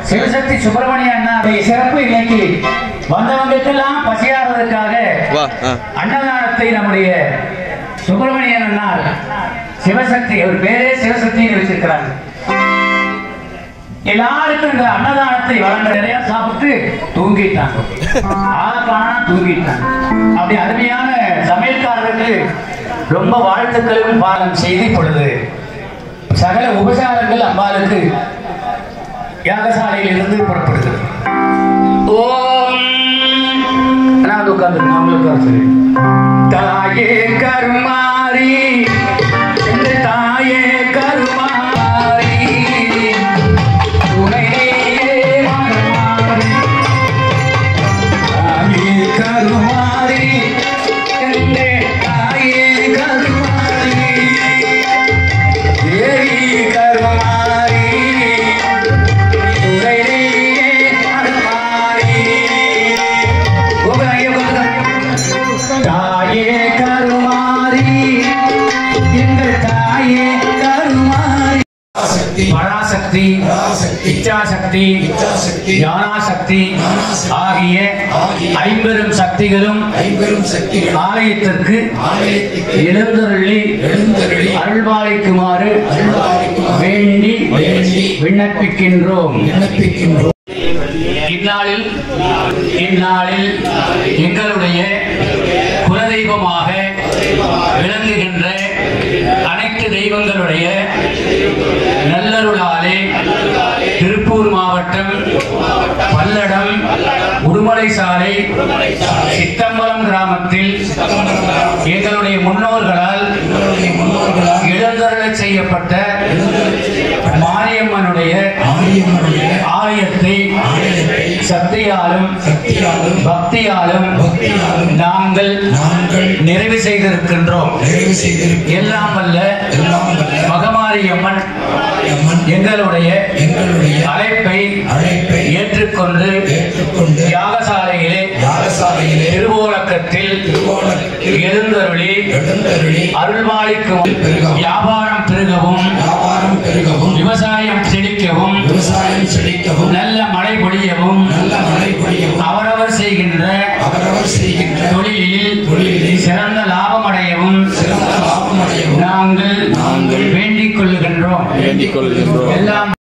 சிவசக்தி சுப்பிரமணிய அண்ணாவுடைய சிறப்பு இன்னைக்கு வந்தவங்களுக்கெல்லாம் பசியாறுவதற்காக வா ஆ அன்னதானத்தை நம்முடைய சுப்பிரமணியன் அண்ணார் சிவசக்தி அவர் பேரே சிவசக்தின்னு வச்சிருக்கிறாங்க எல்லாருக்கும் இந்த அன்னதானத்தை வழங்க நிறைய சாப்பிட்டு தூங்கிட்டாங்க ஆளக்கான தூங்கிட்டாங்க அப்படி அருமையான சமையல்காரர்களுக்கு ரொம்ப வாழ்த்துக்களையும் பாலம் செய்து பொழுது சகல உபசாரங்கள் அம்பாளுக்கு யாகசாலையில் இருந்து புறப்படுகிறது ஓம் நான் உட்கார்ந்து அவங்களுக்கு உட்கார சொல்லி தாயே கருமாரி இந்த தாயே கருமாரி துணையே மனமாரி தாயே கருமாரி இந்த தாயே கருமாரி தேவி கருமாரி துணையே மனமாரி தாயே கருமாரி எங்கள் தாயே கருமாரி சக்தி பராசக்தி பராசக்தி, இச்சாசக்தி இச்சாசக்தி, ஞானாசக்தி ஞானாசக்தி ஆகிய ஆகிய ஐம்பெரும் சக்திகளும் ஐம்பெரும் சக்திகள் ஆலயத்திற்கு ஆலயத்துக்கு எழுந்தருளி எழுந்தருளி அருள்பாலிக்குமாறு அருள்பாலிக்குமாறு வேண்டி வேண்டி விண்ணப்பிக்கின்றோம் விண்ணப்பிக்கின்றோம் இந்நாளில் இந்நாளில் எங்களுடைய குலதெய்வமாக விளங்குகின்ற அனைத்து தெய்வங்களுடைய நல்லருளாலே திருப்பூர் மாவட்டம் பல்லடம் உடுமலை சாலை சித்தம்பலம் கிராமத்தில் எங்களுடைய முன்னோர்களால் முன்னோர்களால் இழந்தருளச் செய்யப்பட்ட மாரியம்மனுடைய ஆரியம்மனுடைய ஆலயத்தை ஆலயத்தை சக்தியாலும் சக்தியாலும் பக்தியாலும் பக்தியாலும் நாங்கள் நாங்கள் நிறைவு செய்திருக்கின்றோம் நிறைவு செய்திருக்கிறோம் எல்லாம் வல்ல எல்லாம் வல்ல மகமாரியம்மன் அம்மன் எங்களுடைய எங்களுடைய அழைப்பை அழைப்பை ஏற்றுக்கொண்டு ஏற்றுக்கொண்டு யாகசாலையிலே யாகசாலையிலே திருவோலக்கத்தில் திருவோணத்தில் எழுந்தருளி எழுந்தருளி அருள்வாளிக்கும் பெருகவும் வியாபாரம் பெருகவும் வியாபாரம் பெருகவும் விவசாயம் செழிக்கவும் விவசாயம் செழிக்கவும் நல்ல மழை பொழியவும் நல்ல மழை பொழியவும் அவரவர் செய்கின்ற அவரவர் செய்கின்ற தொழிலில் தொழிலில் சிறந்த லாபம் அடையவும் சிறந்த லாபம் அடையவும் நாங்கள் நாங்கள் வேண்டிக் கொள்ளுகின்றோம் வேண்டிக் கொள்கின்றோம் எல்லாம்